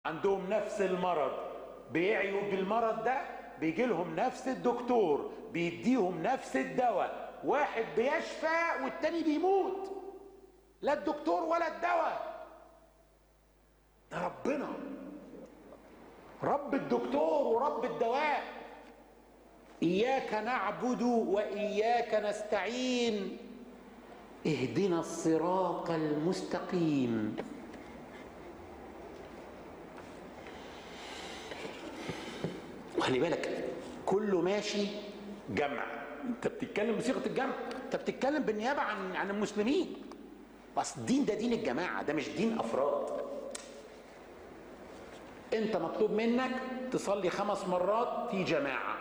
عندهم نفس المرض بيعيوا بالمرض ده بيجي لهم نفس الدكتور بيديهم نفس الدواء واحد بيشفى والتاني بيموت لا الدكتور ولا الدواء ده ربنا رب الدكتور ورب الدواء اياك نعبد واياك نستعين اهدنا الصراط المستقيم وخلي بالك كله ماشي جمع انت بتتكلم بصيغه الجمع انت بتتكلم بالنيابه عن عن المسلمين بس الدين ده دين الجماعه ده مش دين افراد انت مطلوب منك تصلي خمس مرات في جماعه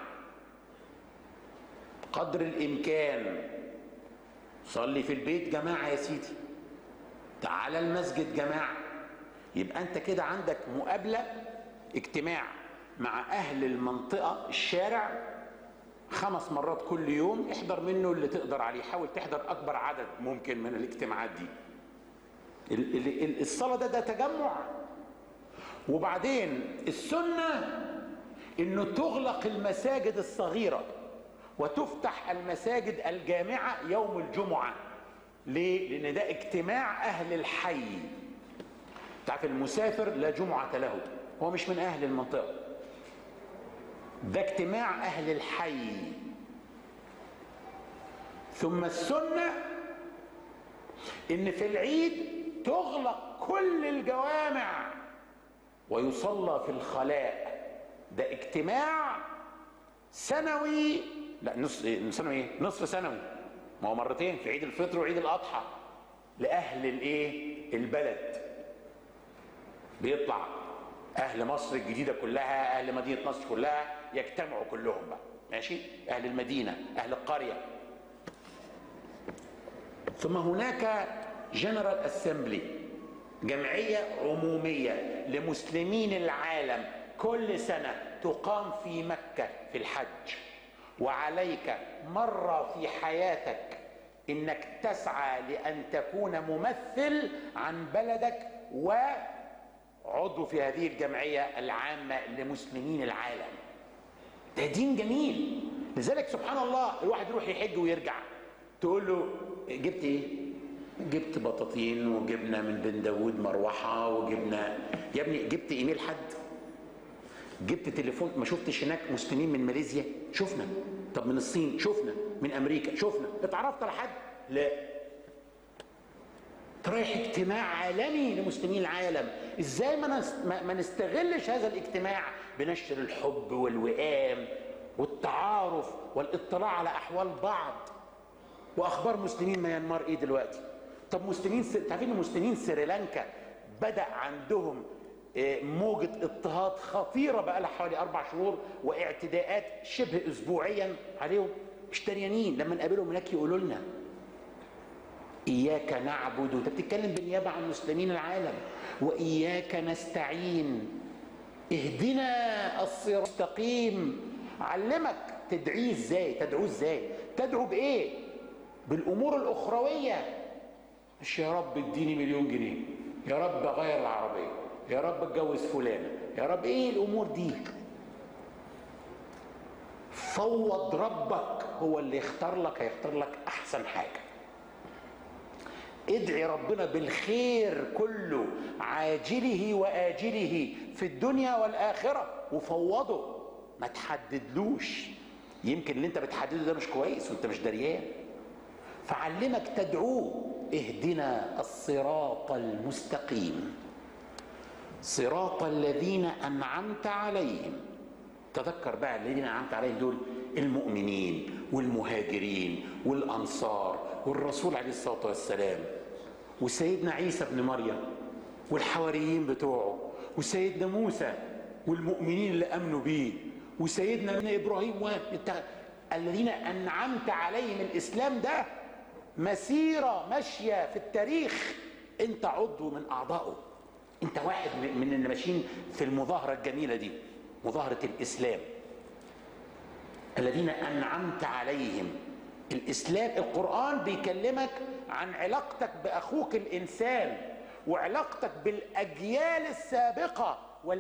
قدر الامكان صلي في البيت جماعه يا سيدي تعال المسجد جماعه يبقى انت كده عندك مقابله اجتماع مع اهل المنطقه الشارع خمس مرات كل يوم احضر منه اللي تقدر عليه حاول تحضر اكبر عدد ممكن من الاجتماعات دي الصلاه ده ده تجمع وبعدين السنه انه تغلق المساجد الصغيره وتفتح المساجد الجامعه يوم الجمعه ليه لان ده اجتماع اهل الحي تعرف المسافر لا جمعه له هو مش من اهل المنطقه ده اجتماع اهل الحي ثم السنه ان في العيد تغلق كل الجوامع ويصلى في الخلاء ده اجتماع سنوي لا نص سنوي ايه نصف سنوي ما هو مرتين في عيد الفطر وعيد الاضحى لاهل الايه البلد بيطلع اهل مصر الجديده كلها اهل مدينه نصر كلها يجتمعوا كلهم بقى ماشي اهل المدينه اهل القريه ثم هناك جنرال اسمبلي جمعيه عموميه لمسلمين العالم كل سنه تقام في مكه في الحج وعليك مره في حياتك انك تسعى لان تكون ممثل عن بلدك و عضو في هذه الجمعية العامة لمسلمين العالم ده دين جميل لذلك سبحان الله الواحد يروح يحج ويرجع تقول له جبت ايه جبت بطاطين وجبنا من بن داود مروحة وجبنا يا ابني جبت ايميل حد جبت تليفون ما شفتش هناك مسلمين من ماليزيا شفنا طب من الصين شفنا من امريكا شفنا اتعرفت على حد لا رايح اجتماع عالمي لمسلمين العالم ازاي ما ما نستغلش هذا الاجتماع بنشر الحب والوئام والتعارف والاطلاع على احوال بعض واخبار مسلمين ميانمار ايه دلوقتي طب مسلمين س... تعرفين مسلمين سريلانكا بدا عندهم موجة اضطهاد خطيرة بقى لها حوالي أربع شهور واعتداءات شبه أسبوعيا عليهم مش دريانين لما نقابلهم هناك يقولوا لنا إياك نعبد أنت بتتكلم بالنيابة عن مسلمين العالم وإياك نستعين اهدنا الصراط المستقيم علمك تدعيه ازاي تدعوه ازاي تدعو بايه بالامور الاخرويه مش يا رب اديني مليون جنيه يا رب غير العربيه يا رب اتجوز فلانه يا رب ايه الامور دي فوض ربك هو اللي يختار لك هيختار لك احسن حاجه ادعي ربنا بالخير كله عاجله واجله في الدنيا والاخره وفوضه ما تحددلوش يمكن اللي انت بتحدده ده مش كويس وانت مش دريان فعلمك تدعوه اهدنا الصراط المستقيم صراط الذين انعمت عليهم تذكر بقى الذين انعمت عليهم دول المؤمنين والمهاجرين والانصار والرسول عليه الصلاه والسلام وسيدنا عيسى ابن مريم والحواريين بتوعه وسيدنا موسى والمؤمنين اللي امنوا بيه وسيدنا ابن ابراهيم و... الذين انعمت عليهم الاسلام ده مسيره ماشيه في التاريخ انت عضو من اعضائه انت واحد من اللي ماشيين في المظاهره الجميله دي مظاهره الاسلام الذين انعمت عليهم الاسلام القران بيكلمك عن علاقتك باخوك الانسان وعلاقتك بالاجيال السابقه